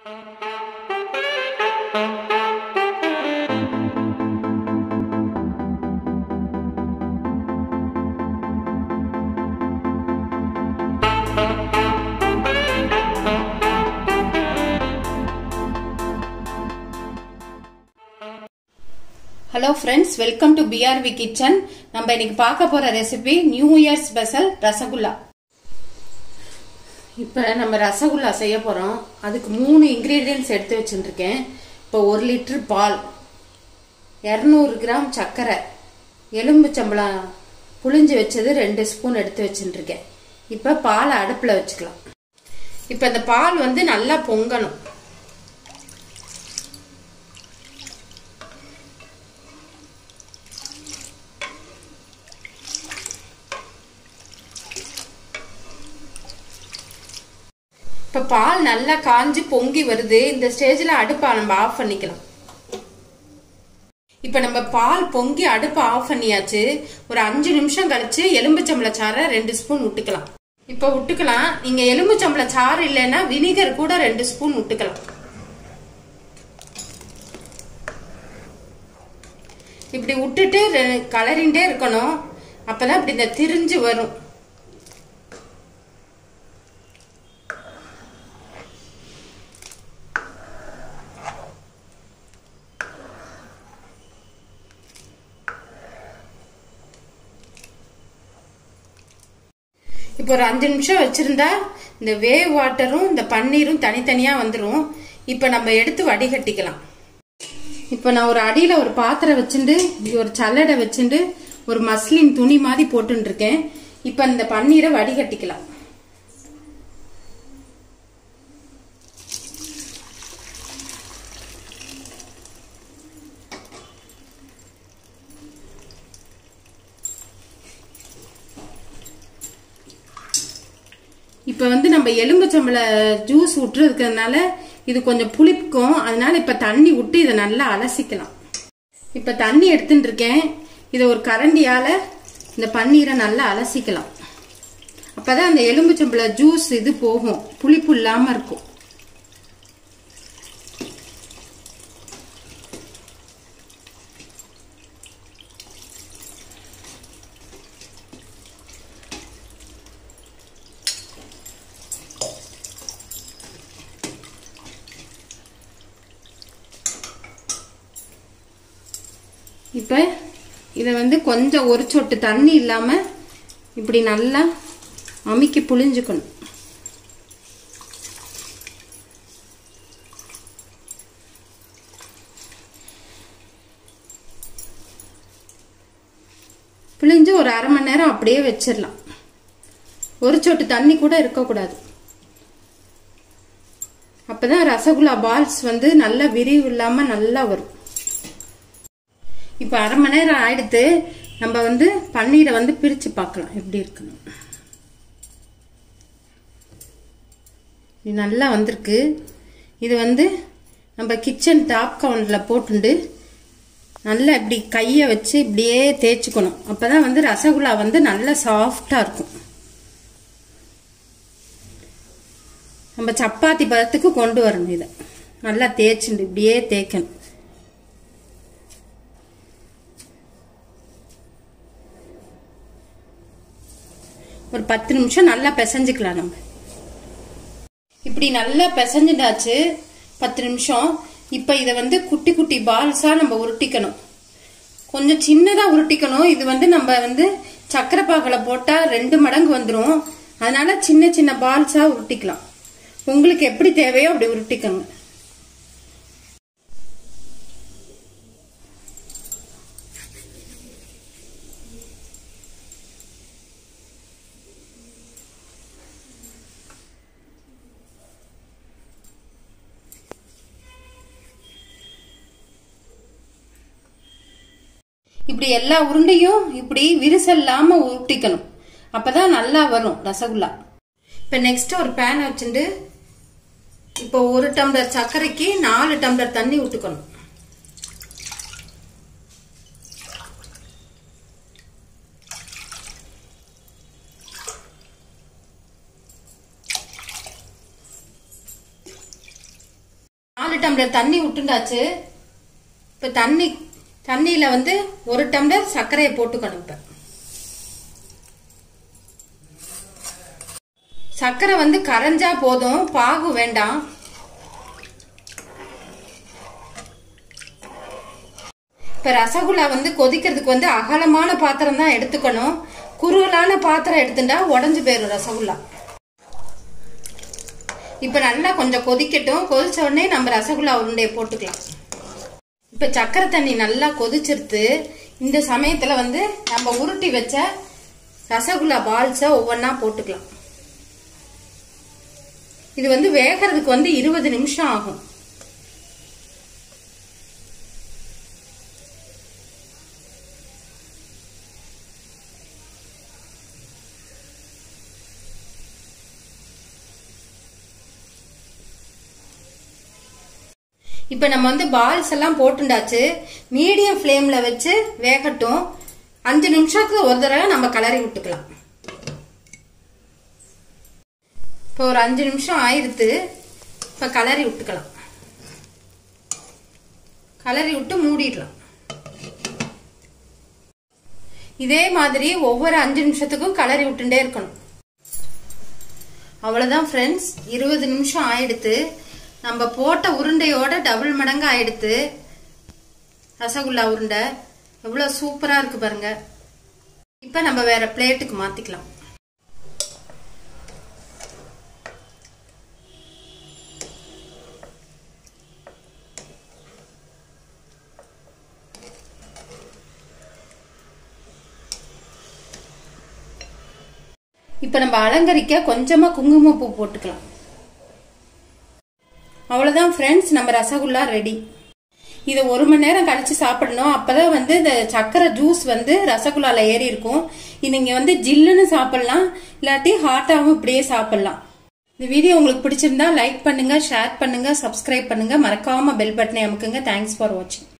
hello friends welcome to PRV kitchen நம்ம இன்னைக்கு பார்க்க போற recipe new year special rasagulla இப்போ நம்ம ரசகுல்லா செய்ய போறோம் அதுக்கு மூணு இன்கிரீடியன்ஸ் எடுத்து வச்சுருக்கேன் இப்போ ஒரு லிட்டர் பால் இரநூறு கிராம் சர்க்கரை எலும்பு சம்பளம் புளிஞ்சு வச்சது ரெண்டு ஸ்பூன் எடுத்து வச்சுருக்கேன் இப்போ பாலை அடுப்பில் வச்சுக்கலாம் இப்போ இந்த பால் வந்து நல்லா பொங்கணும் இப்போ பால் நல்லா காஞ்சி பொங்கி வருது இந்த ஸ்டேஜில் அடுப்பை நம்ம ஆஃப் பண்ணிக்கலாம் இப்போ நம்ம பால் பொங்கி அடுப்பை ஆஃப் பண்ணியாச்சு ஒரு அஞ்சு நிமிஷம் கழிச்சு எலும்புச்சம்பள சாறை ரெண்டு ஸ்பூன் விட்டுக்கலாம் இப்போ விட்டுக்கலாம் நீங்க எலும்புச்சம்பள சாறு இல்லைன்னா வினிகர் கூட ரெண்டு ஸ்பூன் விட்டுக்கலாம் இப்படி விட்டுட்டு கலரிண்டே இருக்கணும் அப்பதான் இப்படி இந்த திரிஞ்சு வரும் இப்போ ஒரு அஞ்சு நிமிஷம் வச்சிருந்தா இந்த வேவ் வாட்டரும் இந்த பன்னீரும் தனித்தனியா வந்துடும் இப்போ நம்ம எடுத்து வடிகட்டிக்கலாம் இப்போ நான் ஒரு அடியில ஒரு பாத்திரம் வச்சுட்டு ஒரு சல்லடை வச்சுட்டு ஒரு மஸ்லின் துணி மாதிரி போட்டுட்டு இருக்கேன் இப்போ இந்த பன்னீரை வடிகட்டிக்கலாம் இப்போ வந்து நம்ம எலும்பு சம்பள ஜூஸ் விட்டுறதுக்கிறதுனால இது கொஞ்சம் புளிப்புக்கும் அதனால இப்போ தண்ணி விட்டு இதை நல்லா அலசிக்கலாம் இப்போ தண்ணி எடுத்துட்டு இருக்கேன் இதை ஒரு கரண்டியால் இந்த பன்னீரை நல்லா அலசிக்கலாம் அப்போதான் அந்த எலும்பு சம்பள ஜூஸ் இது போகும் புளிப்பு இல்லாமல் இருக்கும் இப்போ இதை வந்து கொஞ்சம் ஒரு சொட்டு தண்ணி இல்லாமல் இப்படி நல்லா அமுக்கி புளிஞ்சுக்கணும் புளிஞ்சு ஒரு அரை மணி நேரம் அப்படியே வச்சிடலாம் ஒரு சொட்டு தண்ணி கூட இருக்கக்கூடாது அப்பதான் ரசகுல்லா பால்ஸ் வந்து நல்லா விரிவு இல்லாம நல்லா வரும் இப்போ அரை மணி நேரம் ஆயிடுத்து நம்ம வந்து பன்னீரை வந்து பிரித்து பார்க்கலாம் எப்படி இருக்குன்னு இது நல்லா வந்திருக்கு இது வந்து நம்ம கிச்சன் டாப் கவுண்டில் போட்டுண்டு நல்லா இப்படி கையை வச்சு இப்படியே தேய்ச்சிக்கணும் அப்போ தான் வந்து ரசகுல்லா வந்து நல்லா சாஃப்டாக இருக்கும் நம்ம சப்பாத்தி பதத்துக்கு கொண்டு வரணும் இதை நல்லா தேய்ச்சிண்டு இப்படியே தேய்க்கணும் ஒரு பத்து நிமிஷம் நல்லா பிசைஞ்சுக்கலாம் நம்ம இப்படி நல்லா பிசைஞ்சுட்டாச்சு பத்து நிமிஷம் இப்போ இதை வந்து குட்டி குட்டி பால்ஸா நம்ம உருட்டிக்கணும் கொஞ்சம் சின்னதா உருட்டிக்கணும் இது வந்து நம்ம வந்து சக்கரை பாகலை போட்டா ரெண்டு மடங்கு வந்துடும் அதனால சின்ன சின்ன பால்ஸா உருட்டிக்கலாம் உங்களுக்கு எப்படி தேவையோ அப்படி உருட்டிக்கோங்க இப்படி எல்லா உருண்டையும் இப்படி விரிசல்லாம உருட்டிக்கணும் அப்பதான் நல்லா வரும் ரசகுல்லா இப்ப நெக்ஸ்ட் ஒரு பேன் வச்சுட்டு இப்போ ஒரு டம்ளர் சர்க்கரைக்கு நாலு டம்ளர் தண்ணி விட்டுக்கணும் நாலு டம்ளர் தண்ணி விட்டுண்டாச்சு இப்ப தண்ணி தண்ணியில வந்து ஒரு டம்ளர் சர்க்கரையை போட்டுக்கணும் இப்ப சர்க்கரை வந்து கரைஞ்சா போதும் பாகு வேண்டாம் இப்ப ரசகுல்லா வந்து கொதிக்கிறதுக்கு வந்து அகலமான பாத்திரம் தான் எடுத்துக்கணும் குறுகலான பாத்திரம் எடுத்துட்டா உடஞ்சு போயிடும் ரசகுல்லா இப்ப நல்லா கொஞ்சம் கொதிக்கட்டும் கொதிச்ச உடனே நம்ம ரசகுல்லா உருண்டையை போட்டுக்கலாம் இப்ப சக்கரை தண்ணி நல்லா கொதிச்சிருத்து இந்த சமயத்துல வந்து நம்ம உருட்டி வச்ச ரசகுல்லா பால்ஸ ஒவ்வொன்னா போட்டுக்கலாம் இது வந்து வேகிறதுக்கு வந்து இருபது நிமிஷம் ஆகும் இப்ப நம்ம வந்து பால்ஸ் எல்லாம் போட்டுண்டாச்சு மீடியம் ஃப்ளேம்ல வச்சு வேகட்டும் அஞ்சு நிமிஷத்துக்கு ஒரு தடவை நம்ம கலரி விட்டுக்கலாம் இப்போ ஒரு அஞ்சு நிமிஷம் ஆயிருத்து இப்ப கலரி விட்டுக்கலாம் கலரி விட்டு மூடிடலாம் இதே மாதிரி ஒவ்வொரு அஞ்சு நிமிஷத்துக்கும் கலரி விட்டுட்டே இருக்கணும் அவ்வளவுதான் ஃப்ரெண்ட்ஸ் இருபது நிமிஷம் ஆயிடுத்து நம்ம போட்ட உருண்டையோட டபுள் மடங்கு ஆயிடுத்து ரசகுல்லா உருண்டை எவ்வளவு சூப்பரா இருக்கு பாருங்க இப்ப நம்ம வேற பிளேட்டுக்கு மாத்திக்கலாம் இப்ப நம்ம அலங்கரிக்க கொஞ்சமா குங்குமப்பூ போட்டுக்கலாம் அவ்வளவுதான் ஃப்ரெண்ட்ஸ் நம்ம ரசகுல்லா ரெடி இதை ஒரு மணி நேரம் கழிச்சு சாப்பிடணும் அப்பதான் வந்து இந்த சக்கரை ஜூஸ் வந்து ரசகுல்லால ஏறி இருக்கும் இது நீங்க வந்து ஜில்லுன்னு சாப்பிடலாம் இல்லாட்டி ஹாட்டாவும் இப்படியே சாப்பிடலாம் இந்த வீடியோ உங்களுக்கு பிடிச்சிருந்தா லைக் பண்ணுங்க ஷேர் பண்ணுங்க சப்ஸ்கிரைப் பண்ணுங்க மறக்காம பெல் பட்டனை அமுக்குங்க தேங்க்ஸ் ஃபார் வாட்சிங்